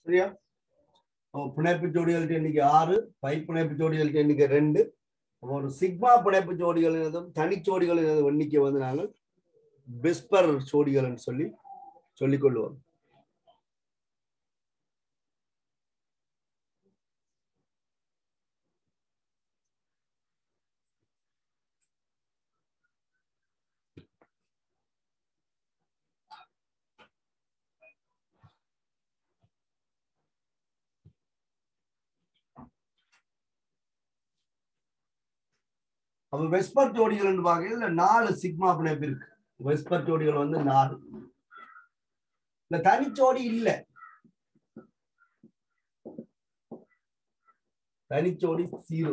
சரியா அப்போ பிணைப்பு ஜோடிகளுக்கு எண்ணிக்கை ஆறு பை பிணைப்பு ஜோடிகளுக்கு எண்ணிக்கை ரெண்டு அப்போ ஒரு சிக்மா பிணைப்பு ஜோடிகளினதும் தனிச்சோடிகளினதும் எண்ணிக்கை வந்து நாங்கள் பெஸ்பர் ஜோடிகள்னு சொல்லி சொல்லிக் கொள்வோம் அப்ப வெஸ்பர் ஜோடிகள் பார்க்கையில நாலு சிக்மா பிணைப்பு இருக்கு வெஸ்பர் ஜோடிகள் வந்து நாலு இல்ல தனிச்சோடி இல்ல தனிச்சோடி ஜீரோ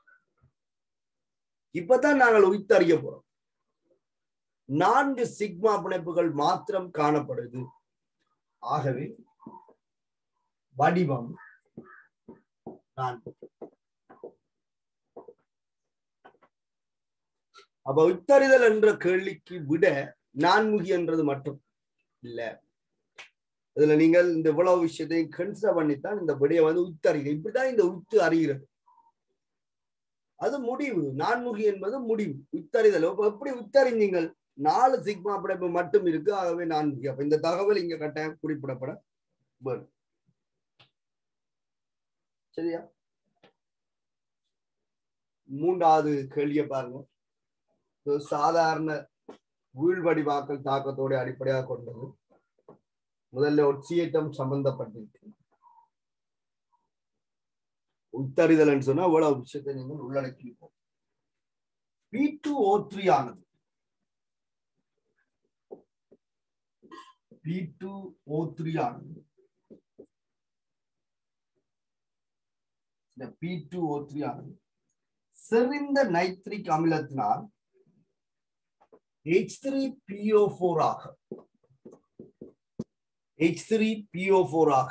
இப்பதான் நாங்கள் உயிர்த்தறிய போறோம் நான்கு சிக்மா பிணைப்புகள் மாத்திரம் காணப்படுது ஆகவே வடிவம் நான்கு அப்ப உத்தறிதல் என்ற கேள்விக்கு விட நான்முகி என்றது மட்டும் இல்ல இதுல நீங்கள் இந்த இவ்வளவு விஷயத்தையும் கன்சிடர் பண்ணித்தான் இந்த விடைய வந்து உத்தறிக இப்படிதான் இந்த உத்து அறிகிறது அது முடிவு நான்முகி என்பது முடிவு உத்தறிதல் அப்ப எப்படி உத்தறிஞ்சீங்கள் நாலு சிக்மா படைப்பு மட்டும் இருக்கு ஆகவே நான்முகி அப்ப இந்த தகவல் இங்க கட்டாயம் குறிப்பிடப்பட வேணும் சரியா மூன்றாவது கேள்வியை பாருங்க ஒரு சாதாரண வீழ்வடிவாக்கல் தாக்கத்தோட அடிப்படையாக கொண்டது முதல்ல ஒட்சியேற்றம் சம்பந்தப்பட்டிருக்கு உத்தறிதல் சொன்னா இவ்வளவு விஷயத்தை நீங்கள் உள்ளடக்கியிருப்போம் பி டூ ஓ த்ரீ ஆனது பி டூ ஓ த்ரீ ஆனது இந்த பி டூ ஓ த்ரீ ஆனது செறிந்த நைட்ரிக் அமிலத்தினால் H த்ரீ பிஓ ஃபோர் ஆக H த்ரீ பிஓ ஃபோர் ஆக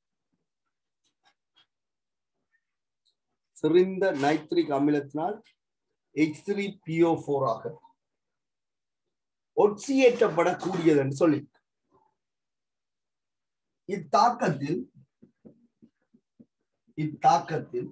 செறிந்த நைட்ரிக் அமிலத்தினால் H த்ரீ பிஓ ஃபோர் ஆக ஒட்சியேற்றப்படக்கூடியது என்று சொல்லி இத்தாக்கத்தில் இத்தாக்கத்தில்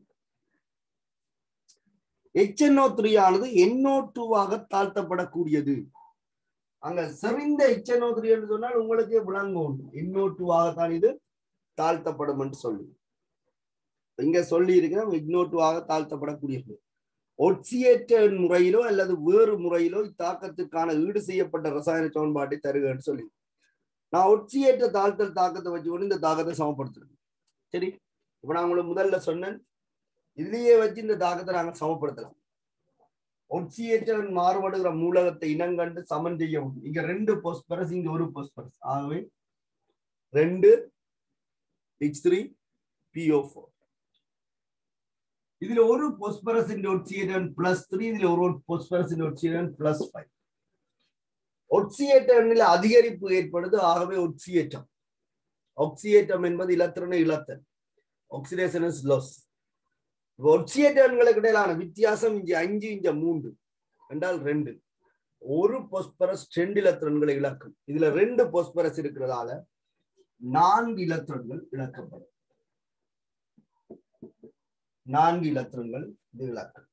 எச்என்ஓ த்ரீ ஆனது என்ஓ டூவாக தாழ்த்தப்படக்கூடியது அங்க செறிந்த எச்என்ஓ த்ரீ என்று சொன்னால் உங்களுக்கே விளங்கும் என்ஓ டூவாகத்தான் இது தாழ்த்தப்படும் என்று சொல்லி இங்க சொல்லி இருக்கிறோம் என்ஓ டூவாக தாழ்த்தப்படக்கூடியது ஒட்சியேற்ற முறையிலோ அல்லது வேறு முறையிலோ இத்தாக்கத்திற்கான ஈடு செய்யப்பட்ட ரசாயன சமன்பாட்டை தருகன்னு சொல்லி நான் ஒட்சியேற்ற தாழ்த்தல் தாக்கத்தை வச்சுக்கொண்டு இந்த தாக்கத்தை சமப்படுத்துறேன் சரி இப்ப நான் உங்களுக்கு முதல்ல சொன்னேன் இதுலயே வச்சு இந்த தாக்கத்தை நாங்கள் சமப்படுத்தலாம் ஒட்சியேற்றவன் மாறுபடுகிற மூலகத்தை இனங்கண்டு சமன் செய்ய முடியும் இங்க ரெண்டு பொஸ்பரஸ் இங்க ஒரு பொஸ்பரஸ் ஆகவே ரெண்டு ஹெச் த்ரீ பிஓ ஃபோர் இதுல ஒரு பொஸ்பரஸ் ஒட்சியேட்டன் பிளஸ் த்ரீ இதுல ஒரு பொஸ்பரஸ் ஒட்சியேட்டன் பிளஸ் ஃபைவ் ஒட்சியேட்டனில் அதிகரிப்பு ஏற்படுது ஆகவே ஒட்சியேற்றம் ஒக்சியேற்றம் என்பது இலத்திரன இலத்தன் ஆக்சிடேஷன் இஸ் லாஸ் ஒட்சியேட்டன்களுக்கு இடையிலான வித்தியாசம் இங்க அஞ்சு இங்க மூன்று என்றால் ரெண்டு ஒரு பொஸ்பரஸ் ரெண்டு இலத்திரன்களை இழக்கும் இதுல ரெண்டு பொஸ்பரஸ் இருக்கிறதால நான்கு இலத்திரன்கள் இழக்கப்படும் நான்கு இலத்திரன்கள் இது இழக்கும்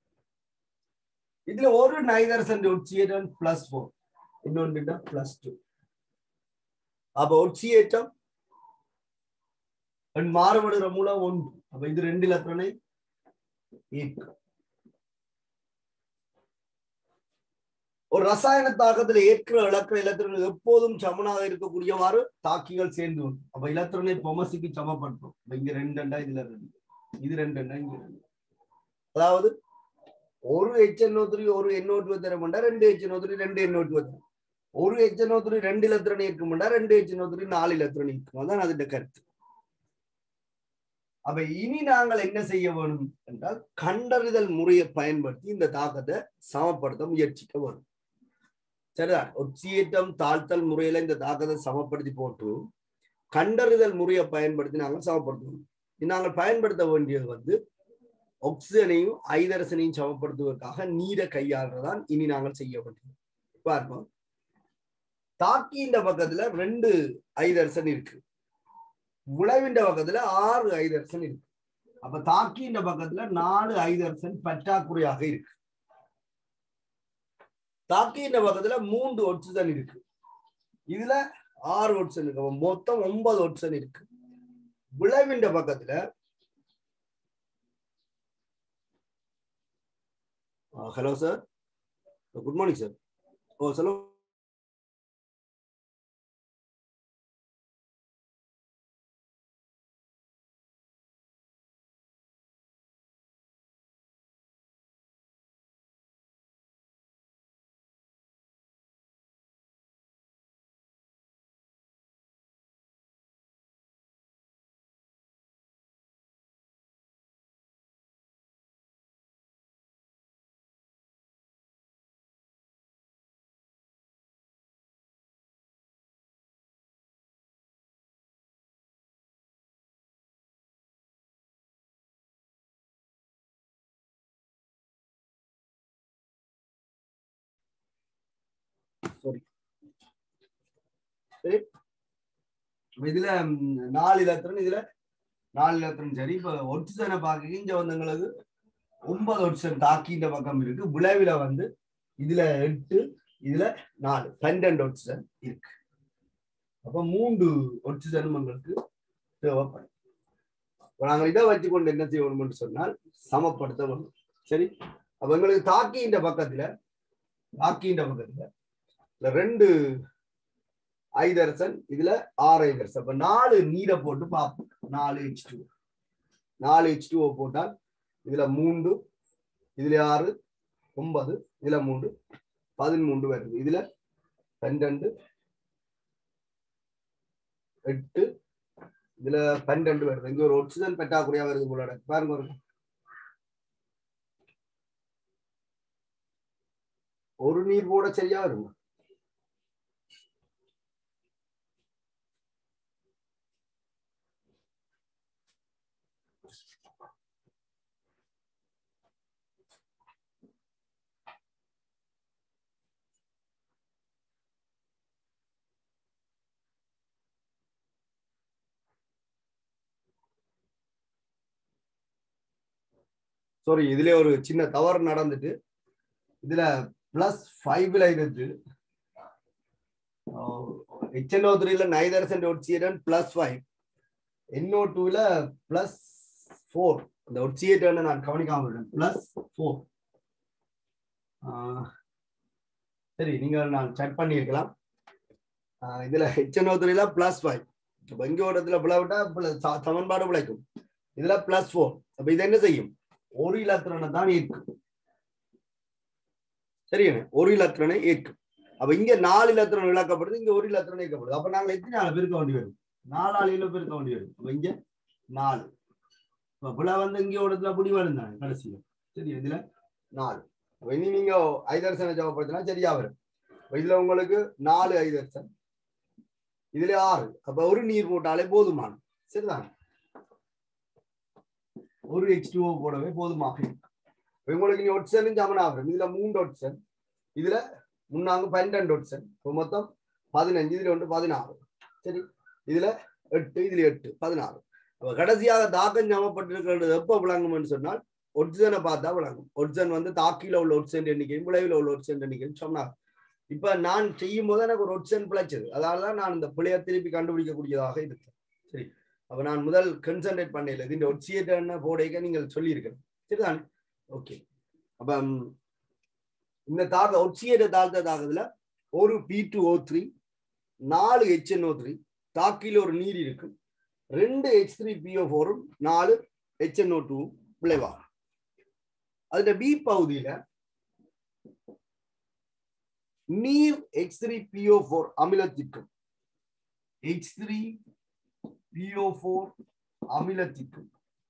இதுல ஒரு நைதர்சன் ஒட்சியேட்டன் பிளஸ் ஃபோர் இன்னொன்று பிளஸ் டூ அப்ப ஒட்சியேற்றம் மாறுபடுகிற மூலம் ஒன்று அப்ப இது ரெண்டு இலத்திரனை ஈர்க்கும் ஒரு ரசாயன தாக்கத்துல ஏற்கிற இழக்கிற இலத்திரங்கள் எப்போதும் சமனாக இருக்கக்கூடியவாறு தாக்கிகள் சேர்ந்து வரும் அப்ப இலத்திரனை பொமசிக்கு சமப்படுத்தும் அப்ப இங்க ரெண்டு ரெண்டா இதுல ரெண்டு இது ரெண்டு ரெண்டா இங்க ரெண்டு அதாவது ஒரு எச்என்ஓ த்ரீ ஒரு எண்ணூற்று தரமாண்டா ரெண்டு எச்என்ஓ த்ரீ ரெண்டு எண்ணூற்று தரும் ஒரு எச்என்ஓ த்ரீ ரெண்டு இலத்திரனை இருக்குமாண்டா ரெண்டு எச்என்ஓ த்ரீ நாலு இலத்திரனை இருக்கும் அதான் அதுட கருத்து அப்ப இனி நாங்கள் என்ன செய்ய வேணும் என்றால் கண்டறிதல் முறையை பயன்படுத்தி இந்த தாக்கத்தை சமப்படுத்த முயற்சிக்க வேணும் சரிதான் ஒட்சியேற்றம் தாழ்த்தல் முறையில இந்த தாக்கத்தை சமப்படுத்தி போட்டு கண்டறிதல் முறையை பயன்படுத்தி நாங்கள் சமப்படுத்தணும் நாங்கள் பயன்படுத்த வேண்டியது வந்து ஆக்சிஜனையும் ஐதரசனையும் சமப்படுத்துவதற்காக நீரை கையாளுறதான் இனி நாங்கள் செய்ய வேண்டியது பார்ப்போம் தாக்கி இந்த பக்கத்துல ரெண்டு ஐதரசன் இருக்கு விளைவின்ற பக்கத்துல ஆறு ஐதர்சன் இருக்கு அப்ப தாக்கின்ற பக்கத்துல நாலு ஐதர்சன் பற்றாக்குறையாக இருக்கு தாக்கின்ற பக்கத்துல மூன்று ஒட்சன் இருக்கு இதுல ஆறு ஒட்சன் இருக்கு அப்ப மொத்தம் ஒன்பது ஒட்சன் இருக்கு விளைவின்ற பக்கத்துல hello sir good morning sir ஓ சொல்லுங்க சாரி சரி இப்ப இதுல ம், நாலு இலத்திரன் இதுல நாலு இலத்திரன் சரி இப்ப ஒட்சனை பாக்க இங்க வந்து எங்களுக்கு ஒன்பது ஒட்சன் தாக்கின்ற பக்கம் இருக்கு விளைவில வந்து இதுல எட்டு இதுல நாலு பன்னெண்டு ஒட்சன் இருக்கு அப்ப மூன்று ஒட்சனும் எங்களுக்கு தேவைப்படும் இப்ப நாங்க இதை வச்சுக்கொண்டு என்ன செய்யணும்னு சொன்னால் சமப்படுத்த வேண்டும் சரி அப்ப எங்களுக்கு தாக்கின்ற பக்கத்துல தாக்கின்ற பக்கத்துல இதுல ரெண்டு ஐதரசன் இதுல ஆறு ஐதரசன் அப்ப நாலு நீரை போட்டு பார்ப்போம் நாலு ஹெச் டூ நாலு ஹெச் டூ போட்டால் இதுல மூன்று இதுல ஆறு ஒன்பது இதுல மூன்று பதிமூன்று வருது இதுல பன்னெண்டு எட்டு இதுல பன்னெண்டு வருது இங்க ஒரு ஒட்சிஜன் பற்றாக்குறையா வருது போல பாருங்க ஒரு ஒரு நீர் போட சரியா வருங்க சாரி இதுல ஒரு சின்ன தவறு நடந்துட்டு இதுல பிளஸ் ஃபைவ்ல இருந்து ஹெச்என்ஓ த்ரீல நைதர்சன் ஒட்சியடன் பிளஸ் ஃபைவ் என்ஓ டூல பிளஸ் ஃபோர் அந்த ஒட்சியேட்டர்னு நான் கவனிக்காம விடுறேன் பிளஸ் ஃபோர் சரி நீங்கள் நான் செக் பண்ணியிருக்கலாம் ஆஹ் இதுல ஹெச்என்ஓ த்ரீல பிளஸ் ஃபைவ் அப்ப இங்க ஒரு இடத்துல பிளவிட்டா சமன்பாடு பிழைக்கும் இதுல பிளஸ் ஃபோர் அப்ப இது என்ன செய்யும் ஒரு இலத்திரனை தான் ஈர்க்கும் சரியான ஒரு இலத்திரனை ஈர்க்கும் அப்ப இங்க நாலு இலத்திரன் இழக்கப்படுது இங்க ஒரு இலத்திரன் ஈர்க்கப்படுது அப்ப நாங்க எத்தனை ஆள் பெருக்க வேண்டி வரும் நாலு ஆளில பெருக்க வேண்டி வரும் அப்ப இங்க நாலு இப்ப புல வந்து இங்க ஒரு இடத்துல புடி தானே கடைசியில சரி இதுல நாலு அப்ப இனி நீங்க ஐதர்சனை ஜபப்படுத்தினா சரியா வரும் அப்ப இதுல உங்களுக்கு நாலு ஐதர்சன் இதுல ஆறு அப்ப ஒரு நீர் போட்டாலே போதுமான சரிதானே ஒரு எச் டூ போடவே போதுமாக இருக்கும் இப்ப உங்களுக்கு நீ ஒட்சன் ஜமன் ஆகும் இதுல மூன்று ஒட்சன் இதுல முன்னாங்க பன்னெண்டு ஒட்சன் இப்போ மொத்தம் பதினஞ்சு இதுல ஒன்று பதினாறு சரி இதுல எட்டு இதுல எட்டு பதினாறு அப்ப கடைசியாக தாக்கம் ஞாபகப்பட்டிருக்கிறது எப்போ விளங்கும்னு சொன்னால் ஒட்சனை பார்த்தா விளங்கும் ஒட்சன் வந்து தாக்கில உள்ள ஒட்சன் எண்ணிக்கையும் விளைவில் உள்ள ஒட்சன் எண்ணிக்கையும் சொன்னார் இப்ப நான் செய்யும் போது எனக்கு ஒரு ஒட்சன் பிழைச்சது அதனாலதான் நான் இந்த பிழைய திருப்பி கண்டுபிடிக்கக்கூடியதாக இருக்கு சரி அப்ப நான் முதல் கன்சன்ட்ரேட் பண்ணல இந்த ஒட்சியேட்டர்னு போடைக்க நீங்கள் சொல்லியிருக்கணும் சரிதானே ஓகே அப்ப ம், இந்த தாக ஒட்சியேட்டர் தாழ்த்த தாக்கத்துல ஒரு பி டூ ஓ த்ரீ நாலு ஹெச்என்ஓ த்ரீ தாக்கில ஒரு நீர் இருக்கு ரெண்டு ஹெச் த்ரீ பிஓ ஃபோரும் நாலு ஹெச்என்ஓ டூ விளைவாகும் அதுல பி பகுதியில நீர் எக்ஸ் த்ரீ பிஓ ஃபோர் அமிலத்திற்கும் எக்ஸ் த்ரீ பிஓ ஃபோர் அமிலத்திற்கும்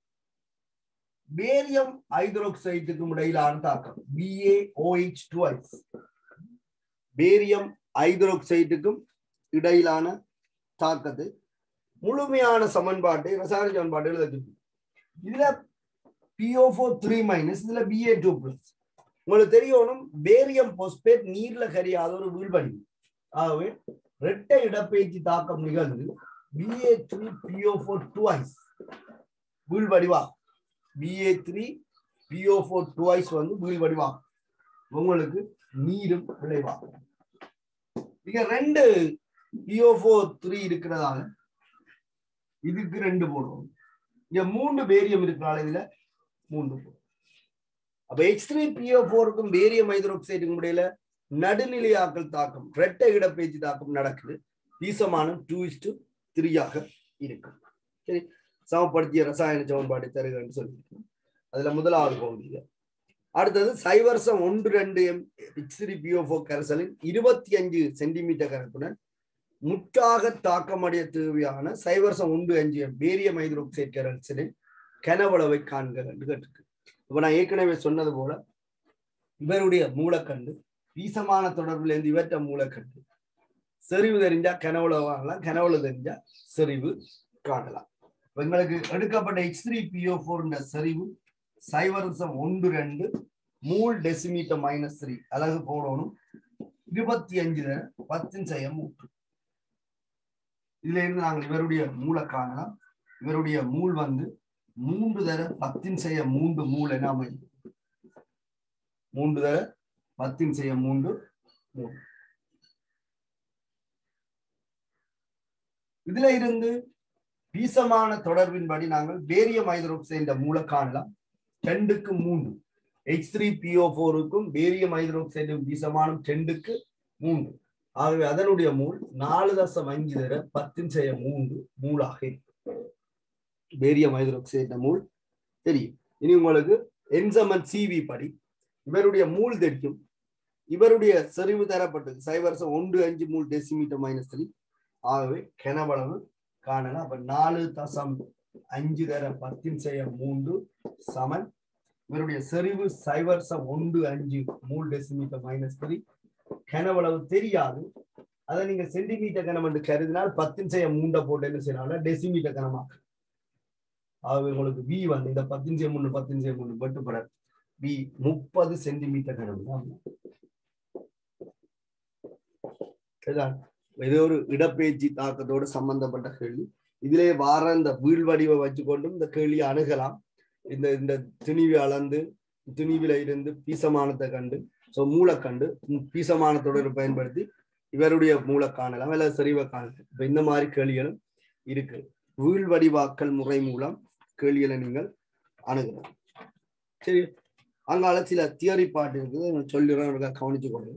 பேரியம் ஹைட்ரோக்சைடுக்கும் இடையிலான தாக்கம் பிஏஓஹெச் டுவைஸ் பேரியம் ஹைட்ரோக்சைடுக்கும் இடையிலான தாக்கத்தை முழுமையான சமன்பாட்டை ரசாயன சமன்பாட்டை எழுதிருக்கு இதுல பிஓ ஃபோர் த்ரீ மைனஸ் இதுல பிஏ டூ பிளஸ் உங்களுக்கு தெரியணும் பேரியம் பொஸ்பேட் நீர்ல கரியாத ஒரு வீழ்வடி ஆகவே இரட்டை இடப்பெயர்ச்சி தாக்கம் நிகழ்ந்து BA three PO four twice வீழ் வடிவா BA three PO four twice வந்து வீழ் வடிவா உங்களுக்கு நீரும் விளைவாகும் இங்க ரெண்டு பிஓ ஃபோர் த்ரீ இருக்கிறதால இதுக்கு ரெண்டு போடுவோம் இங்க மூணு பேரியம் இருக்கிறால இதுல மூன்று போடுவோம் அப்ப எக்ஸ் த்ரீ பிஓ ஃபோருக்கும் பேரியம் ஹைட்ரோக்சைடுக்கும் இடையில நடுநிலையாக்கல் தாக்கம் இரட்டை இடப்பெயர்ச்சி தாக்கம் நடக்குது வீசமானம் டூ இஸ் டு த்ரீயாக இருக்கும் சரி சமப்படுத்திய ரசாயன சமன்பாடு தருகன்னு சொல்லியிருக்கோம் அதுல முதலாவது பகுதியில அடுத்தது சைவர்சம் ஒன்று ரெண்டு எம் எக்ஸ்ரி பிஓஃபோ கரைசலின் இருபத்தி அஞ்சு சென்டிமீட்டர் கரைப்புடன் முற்றாக தாக்கமடைய தேவையான சைவர்சம் ஒன்று அஞ்சு எம் பேரியம் ஹைட்ரோக்சைட் கரைசலின் கனவளவை காண்க என்று கேட்டிருக்கு இப்ப நான் ஏற்கனவே சொன்னது போல இவருடைய மூலக்கண்டு வீசமான தொடர்புல இருந்து இவற்ற மூலக்கண்டு செறிவு தெரிஞ்சா கனவுல வாங்கலாம் கனவுல தெரிஞ்சா செறிவு காணலாம் எங்களுக்கு எடுக்கப்பட்ட எக்ஸ் த்ரீ பிஓ ஃபோர் செறிவு சைவரசம் ஒன்று ரெண்டு மூல் டெசிமீட்டர் மைனஸ் த்ரீ அழகு போடணும் இருபத்தி அஞ்சு பத்தின் செய்ய மூன்று இதுல இருந்து நாங்கள் இவருடைய மூளை காணலாம் இவருடைய மூல் வந்து மூன்று தர பத்தின் செய்ய மூன்று மூல் என அமையும் மூன்று தர பத்தின் செய்ய மூன்று மூணு இதுல இருந்து வீசமான தொடர்பின்படி நாங்கள் பேரியம் ஹைட்ரோக்சைட மூல காணலாம் ரெண்டுக்கு மூன்று எச் த்ரீ பிஓ போருக்கும் பேரியம் ஹைட்ரோக்சைடும் வீசமானம் ரெண்டுக்கு மூன்று ஆகவே அதனுடைய மூல் நாலு தசம் அஞ்சு தர பத்தின் செய்ய மூன்று மூலாக இருக்கும் பேரியம் ஹைட்ரோக்சைட மூல் தெரியும் இனி உங்களுக்கு என்சமன் சிவி படி இவருடைய மூல் தெரியும் இவருடைய செறிவு தரப்பட்டது சைவரசம் ஒன்று அஞ்சு மூல் டெசிமீட்டர் மைனஸ் த்ரீ ஆகவே கனவளவு காணலாம் அப்ப நாலு தசம் அஞ்சு தர பத்தின் செய்ய மூன்று சமன் இவருடைய செறிவு சைவர்சம் ஒன்று அஞ்சு மூல் டெசிமீட்டர் மைனஸ் த்ரீ கனவளவு தெரியாது அதை நீங்க சென்டிமீட்டர் கனம் என்று கருதினால் பத்தின் செய்ய மூண்டை போட்டு என்ன செய்யலாம் டெசிமீட்டர் கனமாக ஆகவே உங்களுக்கு பி வந்து இந்த பத்தின் செய்ய மூணு பத்தின் செய்ய மூணு வெட்டுப்பட பி முப்பது சென்டிமீட்டர் கனம் தான் இதுதான் இது ஒரு இடப்பெயர்ச்சி தாக்கத்தோடு சம்பந்தப்பட்ட கேள்வி இதிலே வார இந்த வீழ் வடிவை வச்சுக்கொண்டும் இந்த கேள்வியை அணுகலாம் இந்த இந்த துணிவை அளந்து துணிவில இருந்து பீசமானத்தை கண்டு ஸோ மூளைக்கண்டு பீசமானத்தோடு பயன்படுத்தி இவருடைய மூளை காணலாம் அல்லது செறிவை காணலாம் இப்ப இந்த மாதிரி கேள்விகளும் இருக்கு வீழ் வடிவாக்கல் முறை மூலம் கேள்விகளை நீங்கள் அணுகலாம் சரி அங்கால சில தியரி பாட்டு இருக்குது சொல்லிடுறேன் கவனிச்சு கொள்ளுங்க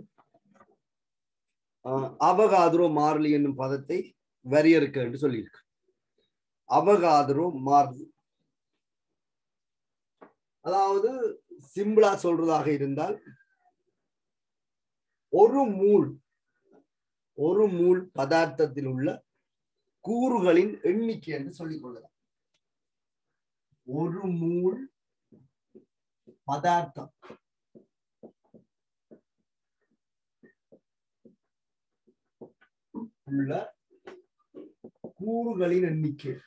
அவகாதுரோ மாறிலி என்னும் பதத்தை வரையறுக்க என்று சொல்லியிருக்கு அவகாதுரோ மாறிலி அதாவது சிம்பிளா சொல்றதாக இருந்தால் ஒரு மூல் ஒரு மூல் பதார்த்தத்தில் உள்ள கூறுகளின் எண்ணிக்கை என்று சொல்லிக் கொள்ளலாம் ஒரு மூல் பதார்த்தம் உள்ள கூறுகளின் எண்ணிக்கை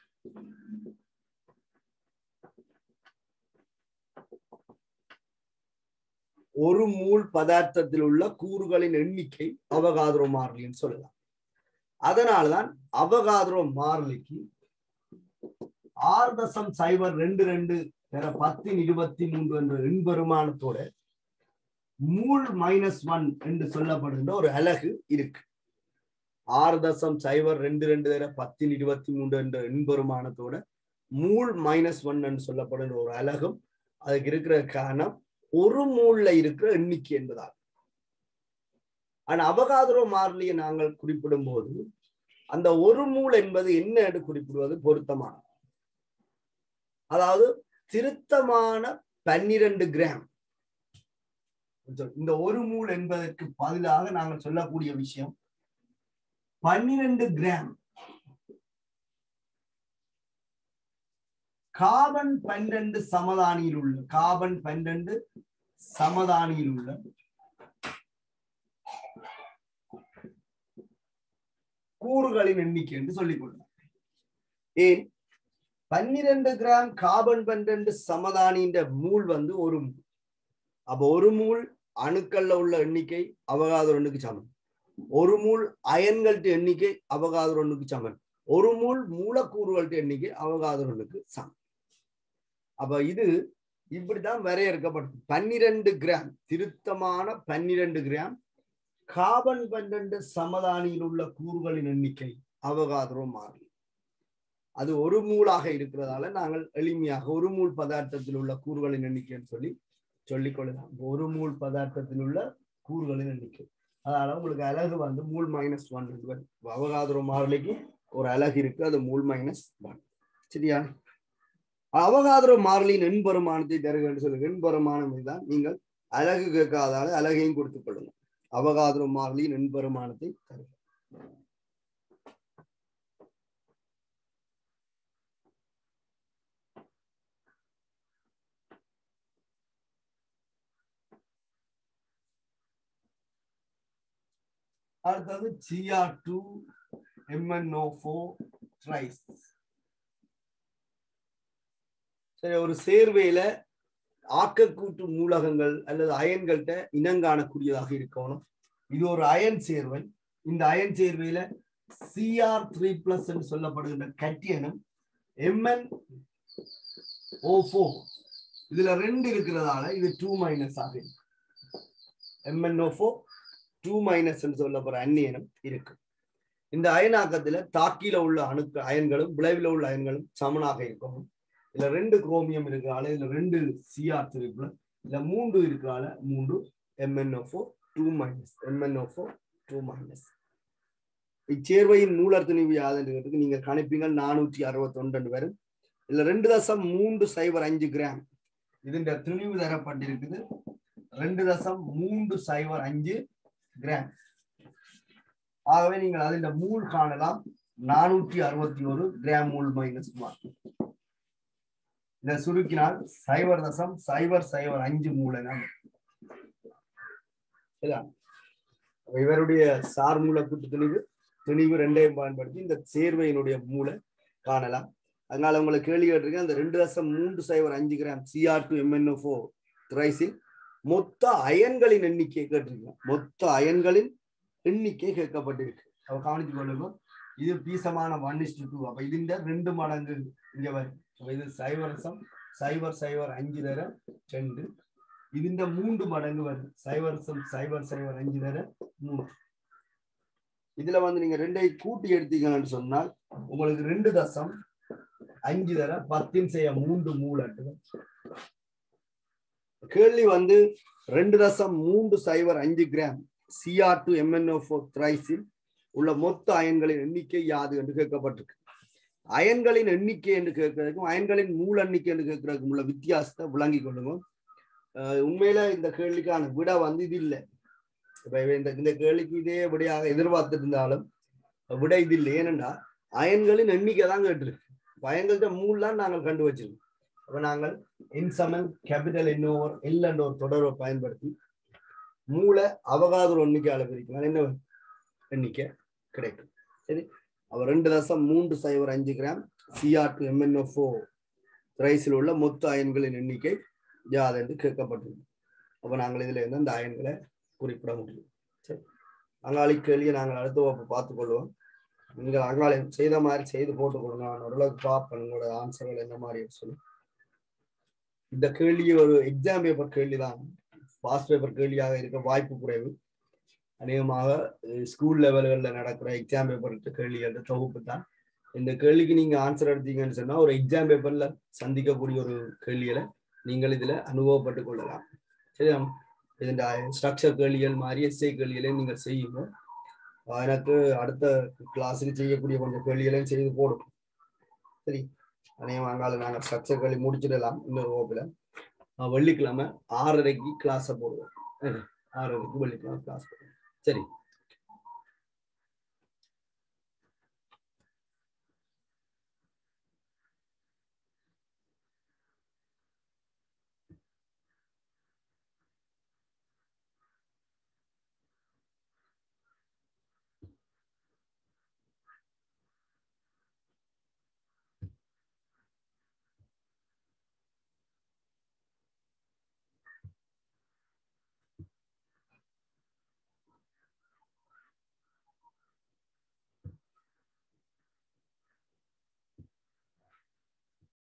ஒரு மூல் பதார்த்தத்தில் உள்ள கூறுகளின் எண்ணிக்கை அவகாதுரோ மாறிலின்னு சொல்லலாம் அதனால்தான் அவகாதுரோ மாறிலிக்கு ஆறு தசம் சைபர் ரெண்டு ரெண்டு பெற பத்தின் இருபத்தி மூன்று என்ற எண்பெருமானத்தோட மூல் மைனஸ் ஒன் என்று சொல்லப்படுகின்ற ஒரு அலகு இருக்கு ஆறு தசம் சைபர் ரெண்டு ரெண்டு தர பத்தின் இருபத்தி மூன்று என்ற எண்பெருமானத்தோட மூல் மைனஸ் ஒன் என்று சொல்லப்படுகிற ஒரு அலகும் அதுக்கு இருக்கிற காரணம் ஒரு மூல்ல இருக்கிற எண்ணிக்கை என்பதால் ஆனா அவகாதரோ மாறிலியை நாங்கள் குறிப்பிடும் போது அந்த ஒரு மூல் என்பது என்ன என்று குறிப்பிடுவது பொருத்தமான அதாவது திருத்தமான பன்னிரண்டு கிராம் இந்த ஒரு மூல் என்பதற்கு பதிலாக நாங்கள் சொல்லக்கூடிய விஷயம் பன்னிரண்டு கிராம் காபன் பன்னிரண்டு சமதானியில் உள்ள காபன் பன்னிரண்டு சமதானியில் உள்ள கூறுகளின் எண்ணிக்கை என்று சொல்லிக் கொள்ளலாம் ஏன் பன்னிரண்டு கிராம் காபன் பன்னிரண்டு சமதானின்ற மூல் வந்து ஒரு மூல் அப்ப ஒரு மூல் அணுக்கள்ல உள்ள எண்ணிக்கை அவகாத ஒண்ணுக்கு சமன் ஒரு மூல் அயன்கள்ட்ட எண்ணிக்கை அவகாத ஒண்ணுக்கு சமன் ஒரு மூல் மூலக்கூறுகள் எண்ணிக்கை அவகாதரனுக்கு சமம் அப்ப இது இப்படிதான் வரையறுக்கப்பட்டது பன்னிரண்டு கிராம் திருத்தமான பன்னிரண்டு கிராம் கார்பன் பன்னெண்டு சமதானியில் உள்ள கூறுகளின் எண்ணிக்கை அவகாதரோ மாறி அது ஒரு மூலாக இருக்கிறதால நாங்கள் எளிமையாக ஒரு மூல் பதார்த்தத்தில் உள்ள கூறுகளின் எண்ணிக்கைன்னு சொல்லி சொல்லிக் கொள்ளலாம் ஒரு மூல் பதார்த்தத்தில் உள்ள கூறுகளின் எண்ணிக்கை அதனால உங்களுக்கு அலகு வந்து மூல் மைனஸ் ஒன் அவகாதரோ மாறிலிக்கு ஒரு அலகு இருக்கு அது மூல் மைனஸ் ஒன் சரியா அவகாதரோ மாறிலின் எண்பெருமானத்தை தருக என்று சொல்லுங்க எண்பெருமானம் தான் நீங்கள் அழகு கேட்காதால அழகையும் கொடுத்துக் கொள்ளுங்க அவகாதரோ மாறிலின் எண்பெருமானத்தை தருக அடுத்தது GR two MNO four thrice சரி ஒரு சேர்வையில ஆக்கக்கூட்டு மூலகங்கள் அல்லது அயன்கள்கிட்ட இனங்காணக்கூடியதாக இருக்கணும் இது ஒரு அயன் சேர்வை இந்த அயன் சேர்வையில சிஆர் த்ரீ பிளஸ் என்று சொல்லப்படுகின்ற கட்டியனும் எம்என் ஓ ஃபோர் இதுல ரெண்டு இருக்கிறதால இது டூ மைனஸ் ஆக இருக்கு எம்என்ஓ ஃபோர் டூ மைனஸ் சொல்லப்படுற அந்நியனம் இருக்கு இந்த அயனாக்கத்துல தாக்கில உள்ள அணுக்கள் அயன்களும் விளைவில் உள்ள அயன்களும் சமனாக இருக்கணும் இதுல ரெண்டு குரோமியம் இருக்கிறால இதுல ரெண்டு சிஆர் திருப்புல இதுல மூன்று இருக்கிறால மூன்று MNO four two minus MNO four two minus இச்சேர்வையின் மூலர் துணிவு யாதுன்றதுக்கு நீங்க கணிப்பீங்க நானூற்றி அறுபத்தி ஒன்று வரும் இதுல ரெண்டு தசம் மூன்று சைபர் அஞ்சு கிராம் இதுன்ற துணிவு தரப்பட்டிருக்குது ரெண்டு தசம் மூன்று சைபர் அஞ்சு கிராம் ஆகவே நீங்கள் அதில் மூல் காணலாம் நானூற்றி அறுபத்தி ஒரு கிராம் மூல் மைனஸ் ஒன் இதை சுருக்கினால் சைபர் தசம் சைபர் சைபர் அஞ்சு மூலை இவருடைய சார் மூல கூட்டு துணிவு துணிவு ரெண்டையும் பயன்படுத்தி இந்த சேர்வையினுடைய மூளை காணலாம் அதனால உங்களை கேள்வி கேட்டிருக்கேன் அந்த ரெண்டு தசம் மூன்று சைபர் அஞ்சு gram CR two MNO four த்ரைஸில் மொத்த அயன்களின் எண்ணிக்கை கேட்டிருக்கோம் மொத்த அயன்களின் எண்ணிக்கை கேட்கப்பட்டிருக்கு அவ கவனித்து கொள்ளுங்க இது பீசமான ஒன் இஸ்டு டூ அப்ப இதுண்ட ரெண்டு மடங்கு இங்க வரும் அப்ப இது சைவரசம் சைபர் சைபர் அஞ்சு தர ரெண்டு இதுண்ட மூன்று மடங்கு வரும் சைவரசம் சைபர் சைபர் அஞ்சு தர மூன்று இதுல வந்து நீங்க ரெண்டை கூட்டி எடுத்தீங்கன்னு சொன்னால் உங்களுக்கு ரெண்டு தசம் அஞ்சு தர பத்தின் செய்ய மூன்று மூலட்டு கேள்வி வந்து ரெண்டு தசம் மூன்று சைபர் அஞ்சு gram CR two MNO four த்ரைஸில் உள்ள மொத்த அயன்களின் எண்ணிக்கை யாது என்று கேட்கப்பட்டிருக்கு அயன்களின் எண்ணிக்கை என்று கேட்கறதுக்கும் அயன்களின் மூல எண்ணிக்கை என்று கேட்கறதுக்கும் உள்ள வித்தியாசத்தை விளங்கி கொள்ளுங்க உண்மையில இந்த கேள்விக்கான விட வந்து இது இல்லை இப்ப இந்த இந்த கேள்விக்கு இதே விடையாக எதிர்பார்த்துட்டு இருந்தாலும் விட இது இல்லை ஏனென்றா அயன்களின் எண்ணிக்கை தான் கேட்டிருக்கு அயன்கள்ட்ட மூலாம் நாங்கள் கண்டு வச்சிருக்கோம் அப்ப நாங்கள் இன்சமல் கேபிட்டல் என்னோவர் எல் என்ற ஒரு தொடர்பை பயன்படுத்தி மூளை அவகாதம் எண்ணிக்கையால பிரிக்கலாம் என்ன எண்ணிக்கை கிடைக்கும் சரி அவ ரெண்டு தசம் மூன்று சைபர் அஞ்சு gram CR two MNO four ரைஸில் உள்ள மொத்த அயன்களின் எண்ணிக்கை யாது என்று கேட்கப்பட்டிருக்கு அப்ப நாங்கள் இதுல இருந்து அந்த அயன்களை குறிப்பிட முடியும் சரி அங்காளி கேள்வியை நாங்கள் அடுத்த வகுப்பு பார்த்துக் கொள்வோம் நீங்கள் அங்காளி செய்த மாதிரி செய்து போட்டு கொடுங்க நான் ஓரளவுக்கு பார்ப்பேன் உங்களோட ஆன்சர்கள் என்ன மாதிரி சொல்லி இந்த கேள்வி ஒரு எக்ஸாம் பேப்பர் கேள்வி தான் பாஸ்ட் பேப்பர் கேள்வியாக இருக்க வாய்ப்பு குறைவு அநேகமாக ஸ்கூல் லெவல்களில் நடக்கிற எக்ஸாம் பேப்பர் கேள்விகள் தொகுப்பு தான் இந்த கேள்விக்கு நீங்க ஆன்சர் எடுத்தீங்கன்னு சொன்னா ஒரு எக்ஸாம் பேப்பர்ல சந்திக்கக்கூடிய ஒரு கேள்விகளை நீங்கள் இதுல அனுபவப்பட்டு கொள்ளலாம் சரி இதன் ஸ்ட்ரக்சர் கேள்விகள் மாதிரி எஸ்ஐ கேள்விகளை நீங்கள் செய்யுங்க எனக்கு அடுத்த கிளாஸுக்கு செய்யக்கூடிய கொஞ்சம் கேள்விகளையும் செய்து போடும் சரி அநேகமாக நாங்கள் ஸ்ட்ரக்சர் கேள்வி முடிச்சிடலாம் இன்னொரு வகுப்புல வெள்ளிக்கிழமை ஆறரைக்கு கிளாஸை போடுவோம் ஆறரைக்கு வெள்ளிக்கிழமை கிளாஸ் போடுவோம் சரி